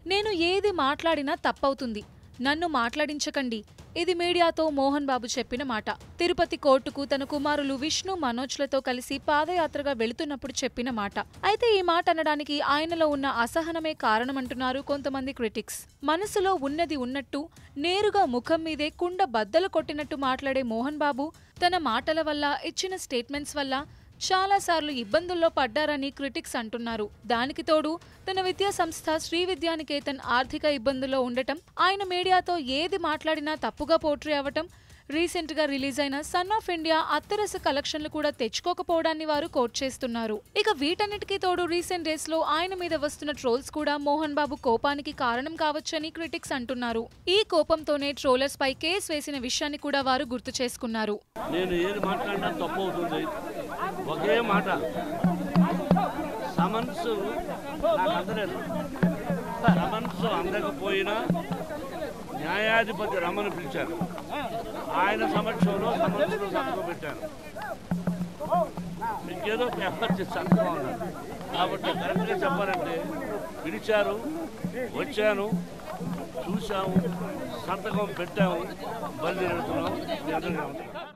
నేను ఏది మాట్లాడినా తప్పవుతుంది నన్ను మాట్లాడించకండి ఇది మీడియాతో మోహన్ బాబు చెప్పిన మాట తిరుపతి కోర్టుకు తన కుమారులు విష్ణు మనోజ్లతో కలిసి పాదయాత్రగా వెళుతున్నప్పుడు చెప్పిన మాట అయితే ఈ మాట అనడానికి ఆయనలో ఉన్న అసహనమే కారణమంటున్నారు కొంతమంది క్రిటిక్స్ మనసులో ఉన్నది ఉన్నట్టు నేరుగా ముఖం మీదే కుండ బద్దలు కొట్టినట్టు మాట్లాడే మోహన్ బాబు తన మాటల వల్ల ఇచ్చిన స్టేట్మెంట్స్ వల్ల చాలాసార్లు ఇబ్బందుల్లో పడ్డారని క్రిటిక్స్ అంటున్నారు దానికి తోడు తన విద్యా సంస్థ శ్రీ విద్యానికేతన్ ఆర్థిక ఇబ్బందుల్లో ఉండటం ఆయన మీడియాతో ఏది మాట్లాడినా తప్పుగా పోట్రీ అవ్వటం రీసెంట్ గా రిలీజ్ అయిన సన్ ఆఫ్ ఇండియా అత్తరస కలెక్షన్లు కూడా తెచ్చుకోకపోవడాన్ని వారు కోట్ చేస్తున్నారు ఇక వీటన్నిటికీ తోడు రీసెంట్ డేస్ లో ఆయన మీద వస్తున్న ట్రోల్స్ కూడా మోహన్ బాబు కోపానికి కారణం కావచ్చని క్రిటిక్స్ అంటున్నారు ఈ కోపంతోనే ట్రోలర్స్ పై కేసు వేసిన విషయాన్ని కూడా వారు గుర్తు చేసుకున్నారు నేను ఏది మాట్లాడినా తప్పు అవుతుంది ఒకే మాట సమన్స్ నాకు అందలేదు సమన్స్ అందకపోయినా న్యాయాధిపతి రమణ పిలిచారు ఆయన సమక్షంలో సమన్స్లో సంతకం పెట్టాను మీకేదో పేపర్ చేసి సంతకం అన్నారు కాబట్టి కరెక్ట్గా చెప్పాలంటే పిలిచారు వచ్చాను చూశాము సంతకం పెట్టాము బయలుదేరుతున్నాం మీ అందరికీ నమస్కారం